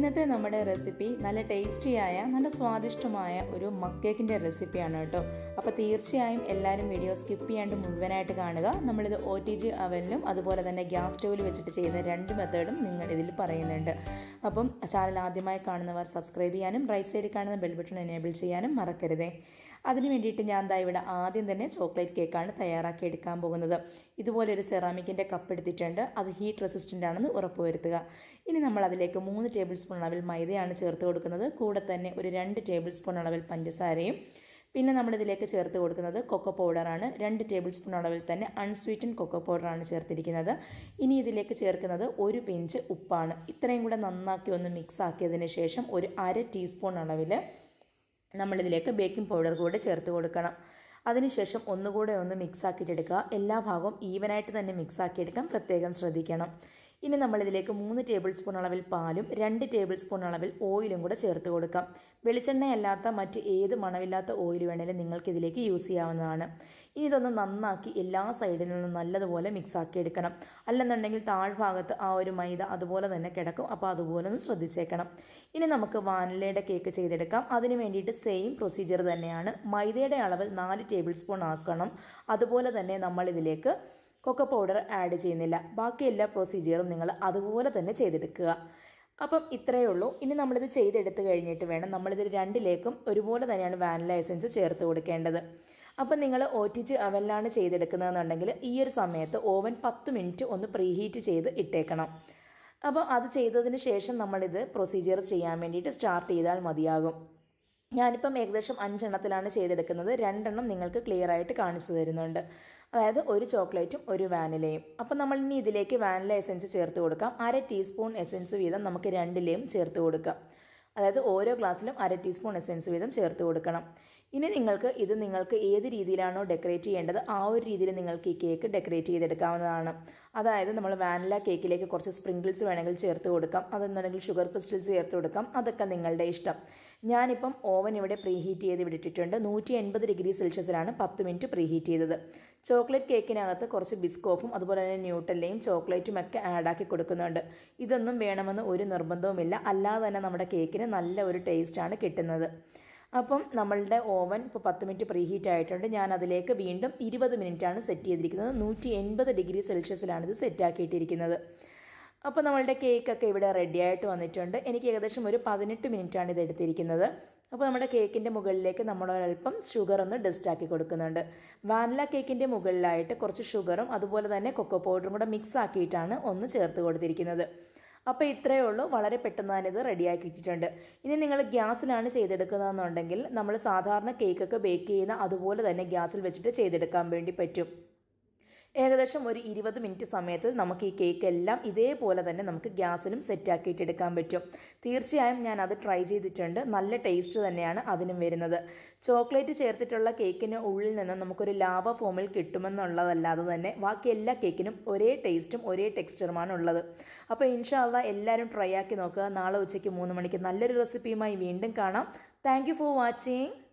ഇന്നത്തെ നമ്മുടെ റെസിപ്പി നല്ല ടേസ്റ്റിയായ നല്ല സ്വാദിഷ്ടമായ ഒരു മക്കേക്കിൻ്റെ റെസിപ്പിയാണ് കേട്ടോ അപ്പോൾ തീർച്ചയായും എല്ലാവരും വീഡിയോ സ്കിപ്പ് ചെയ്യാണ്ട് മുഴുവനായിട്ട് കാണുക നമ്മളിത് ഒ ടി ജി അവനിലും അതുപോലെ തന്നെ ഗ്യാസ് സ്റ്റൗവിൽ വെച്ചിട്ട് ചെയ്യുന്ന രണ്ട് മെത്തേഡും നിങ്ങൾ ഇതിൽ പറയുന്നുണ്ട് അപ്പം ചാനൽ ആദ്യമായി കാണുന്നവർ സബ്സ്ക്രൈബ് ചെയ്യാനും റൈറ്റ് സൈഡിൽ കാണുന്ന ബെൽ ബട്ടൺ എനേബിൾ ചെയ്യാനും മറക്കരുതേ അതിന് വേണ്ടിയിട്ട് ഞാൻ ദാ ഇവിടെ ആദ്യം തന്നെ ചോക്ലേറ്റ് കേക്കാണ് തയ്യാറാക്കി എടുക്കാൻ പോകുന്നത് ഇതുപോലെ ഒരു സെറാമിക്കിൻ്റെ കപ്പ് എടുത്തിട്ടുണ്ട് അത് ഹീറ്റ് റെസിസ്റ്റൻ്റ് ആണെന്ന് ഉറപ്പുവരുത്തുക ഇനി നമ്മൾ അതിലേക്ക് മൂന്ന് ടേബിൾ സ്പൂൺ അളവിൽ മൈദയാണ് ചേർത്ത് കൊടുക്കുന്നത് കൂടെ തന്നെ ഒരു രണ്ട് ടേബിൾ സ്പൂൺ അളവിൽ പഞ്ചസാരയും പിന്നെ നമ്മളിതിലേക്ക് ചേർത്ത് കൊടുക്കുന്നത് കൊക്കോ പൗഡറാണ് രണ്ട് ടേബിൾ സ്പൂൺ അളവിൽ തന്നെ അൺസ്വീറ്റൻ കൊക്കോ പൗഡറാണ് ചേർത്തിരിക്കുന്നത് ഇനി ഇതിലേക്ക് ചേർക്കുന്നത് ഒരു പിഞ്ച് ഉപ്പാണ് ഇത്രയും കൂടെ നന്നാക്കി ഒന്ന് മിക്സ് ആക്കിയതിന് ശേഷം ഒരു അര ടീസ്പൂൺ അളവിൽ നമ്മളിതിലേക്ക് ബേക്കിംഗ് പൗഡർ കൂടെ ചേർത്ത് കൊടുക്കണം അതിനുശേഷം ഒന്നുകൂടെ ഒന്ന് മിക്സ് ആക്കിയിട്ടെടുക്കുക എല്ലാ ഭാഗവും ഈവനായിട്ട് തന്നെ മിക്സ് ആക്കിയെടുക്കാൻ പ്രത്യേകം ശ്രദ്ധിക്കണം ഇനി നമ്മളിതിലേക്ക് മൂന്ന് ടേബിൾ സ്പൂൺ അളവിൽ പാലും രണ്ട് ടേബിൾ സ്പൂൺ അളവിൽ ഓയിലും കൂടെ ചേർത്ത് കൊടുക്കാം വെളിച്ചെണ്ണയല്ലാത്ത മറ്റ് ഏത് മണമില്ലാത്ത ഓയിൽ വേണേലും നിങ്ങൾക്ക് ഇതിലേക്ക് യൂസ് ചെയ്യാവുന്നതാണ് ഇനി ഇതൊന്ന് നന്നാക്കി എല്ലാ സൈഡിൽ നിന്നും നല്ലതുപോലെ മിക്സ് ആക്കി എടുക്കണം അല്ലെന്നുണ്ടെങ്കിൽ താഴ്ഭാഗത്ത് ആ ഒരു മൈദ അതുപോലെ തന്നെ കിടക്കും അപ്പോൾ അതുപോലെ ഒന്ന് ശ്രദ്ധിച്ചേക്കണം ഇനി നമുക്ക് വാനിലയുടെ കേക്ക് ചെയ്തെടുക്കാം അതിന് വേണ്ടിയിട്ട് സെയിം പ്രൊസീജിയർ തന്നെയാണ് മൈദയുടെ അളവിൽ നാല് ടേബിൾ സ്പൂൺ ആക്കണം അതുപോലെ തന്നെ നമ്മൾ ഇതിലേക്ക് കൊക്കോ പൗഡർ ആഡ് ചെയ്യുന്നില്ല ബാക്കി എല്ലാ പ്രൊസീജിയറും നിങ്ങൾ അതുപോലെ തന്നെ ചെയ്തെടുക്കുക അപ്പം ഇത്രയേ ഉള്ളൂ ഇനി നമ്മളിത് ചെയ്തെടുത്ത് കഴിഞ്ഞിട്ട് വേണം നമ്മളിത് രണ്ടിലേക്കും ഒരുപോലെ തന്നെയാണ് വാനില എസൻസ് ചേർത്ത് കൊടുക്കേണ്ടത് അപ്പം നിങ്ങൾ ഒ ടി ജി അവനിലാണ് ചെയ്തെടുക്കുന്നതെന്നുണ്ടെങ്കിൽ ഈ ഒരു സമയത്ത് ഓവൻ പത്ത് മിനിറ്റ് ഒന്ന് പ്രീഹീറ്റ് ചെയ്ത് ഇട്ടേക്കണം അപ്പോൾ അത് ചെയ്തതിന് ശേഷം നമ്മളിത് പ്രൊസീജിയർ ചെയ്യാൻ വേണ്ടിയിട്ട് സ്റ്റാർട്ട് ചെയ്താൽ മതിയാകും ഞാനിപ്പം ഏകദേശം അഞ്ചെണ്ണത്തിലാണ് ചെയ്തെടുക്കുന്നത് രണ്ടെണ്ണം നിങ്ങൾക്ക് ക്ലിയർ ആയിട്ട് കാണിച്ചു തരുന്നുണ്ട് അതായത് ഒരു ചോക്ലേറ്റും ഒരു വാനിലയും അപ്പം നമ്മൾ ഇനി ഇതിലേക്ക് വാനില എസൻസ് ചേർത്ത് കൊടുക്കാം അര ടീസ്പൂൺ എസൻസ് വീതം നമുക്ക് രണ്ടിലെയും ചേർത്ത് കൊടുക്കാം അതായത് ഓരോ ഗ്ലാസ്സിലും അര ടീസ്പൂൺ എസൻസ് വീതം ചേർത്ത് കൊടുക്കണം ഇനി നിങ്ങൾക്ക് ഇത് നിങ്ങൾക്ക് ഏത് രീതിയിലാണോ ഡെക്കറേറ്റ് ചെയ്യേണ്ടത് ആ ഒരു രീതിയിൽ നിങ്ങൾക്ക് ഈ കേക്ക് ഡെക്കറേറ്റ് ചെയ്തെടുക്കാവുന്നതാണ് അതായത് നമ്മൾ വാനില കേക്കിലേക്ക് കുറച്ച് സ്പ്രിങ്കിൾസ് വേണമെങ്കിൽ ചേർത്ത് കൊടുക്കാം അതെന്നുണ്ടെങ്കിൽ ഷുഗർ ക്രിസ്റ്റൽസ് ചേർത്ത് കൊടുക്കാം അതൊക്കെ നിങ്ങളുടെ ഇഷ്ടം ഞാനിപ്പം ഓവൻ ഇവിടെ പ്രീഹീറ്റ് ചെയ്ത് വിട്ടിട്ടുണ്ട് നൂറ്റി എൺപത് ഡിഗ്രി സെൽഷ്യസിലാണ് പത്ത് മിനിറ്റ് പ്രീഹീറ്റ് ചെയ്തത് ചോക്ലേറ്റ് കേക്കിനകത്ത് കുറച്ച് ബിസ്കോഫും അതുപോലെ തന്നെ ന്യൂട്ടല്ലയും ചോക്ലേറ്റും ഒക്കെ ആഡാക്കി കൊടുക്കുന്നുണ്ട് ഇതൊന്നും വേണമെന്ന് ഒരു നിർബന്ധവുമില്ല അല്ലാതെ തന്നെ നമ്മുടെ കേക്കിന് നല്ല ഒരു ടേസ്റ്റാണ് കിട്ടുന്നത് അപ്പം നമ്മളുടെ ഓവൻ ഇപ്പോൾ പത്ത് മിനിറ്റ് പ്രീഹീറ്റ് ആയിട്ടുണ്ട് ഞാൻ അതിലേക്ക് വീണ്ടും ഇരുപത് മിനിറ്റാണ് സെറ്റ് ചെയ്തിരിക്കുന്നത് നൂറ്റി എൺപത് ഡിഗ്രി സെൽഷ്യസിലാണ് ഇത് സെറ്റ് ആക്കിയിട്ടിരിക്കുന്നത് അപ്പോൾ നമ്മളുടെ കേക്കൊക്കെ ഇവിടെ റെഡി ആയിട്ട് വന്നിട്ടുണ്ട് എനിക്ക് ഏകദേശം ഒരു പതിനെട്ട് മിനിറ്റാണ് ഇത് എടുത്തിരിക്കുന്നത് അപ്പോൾ നമ്മുടെ കേക്കിൻ്റെ മുകളിലേക്ക് നമ്മൾ ഒരല്പം ഷുഗർ ഒന്ന് ഡസ്റ്റ് ആക്കി കൊടുക്കുന്നുണ്ട് വാനില കേക്കിൻ്റെ മുകളിലായിട്ട് കുറച്ച് ഷുഗറും അതുപോലെ തന്നെ കൊക്കോ പൗഡറും കൂടെ മിക്സ് ആക്കിയിട്ടാണ് ഒന്ന് ചേർത്ത് കൊടുത്തിരിക്കുന്നത് അപ്പോൾ ഇത്രയേ ഉള്ളൂ വളരെ പെട്ടെന്ന് തന്നെ ഇത് റെഡിയാക്കി ഇട്ടിട്ടുണ്ട് ഇനി നിങ്ങൾ ഗ്യാസിലാണ് ചെയ്തെടുക്കുന്നതെന്നുണ്ടെങ്കിൽ നമ്മൾ സാധാരണ കേക്കൊക്കെ ബേക്ക് ചെയ്യുന്ന അതുപോലെ തന്നെ ഗ്യാസിൽ വെച്ചിട്ട് ചെയ്തെടുക്കാൻ വേണ്ടി പറ്റും ഏകദേശം ഒരു ഇരുപത് മിനിറ്റ് സമയത്തിൽ നമുക്ക് ഈ കേക്ക് എല്ലാം ഇതേപോലെ തന്നെ നമുക്ക് ഗ്യാസിലും സെറ്റ് ആക്കിയിട്ട് എടുക്കാൻ പറ്റും തീർച്ചയായും ഞാൻ അത് ട്രൈ ചെയ്തിട്ടുണ്ട് നല്ല ടേസ്റ്റ് തന്നെയാണ് അതിനും വരുന്നത് ചോക്ലേറ്റ് ചേർത്തിട്ടുള്ള കേക്കിന് ഉള്ളിൽ നിന്ന് നമുക്കൊരു ലാവ ഫോമിൽ കിട്ടുമെന്നുള്ളതല്ലാതെ തന്നെ ബാക്കി എല്ലാ കേക്കിനും ഒരേ ടേസ്റ്റും ഒരേ ടെക്സ്ചറുമാണ് ഉള്ളത് അപ്പോൾ ഇൻഷാല്ല എല്ലാവരും ട്രൈ ആക്കി നോക്കുക നാളെ ഉച്ചയ്ക്ക് മൂന്ന് മണിക്ക് നല്ലൊരു റെസിപ്പിയുമായി വീണ്ടും കാണാം താങ്ക് ഫോർ വാച്ചിങ്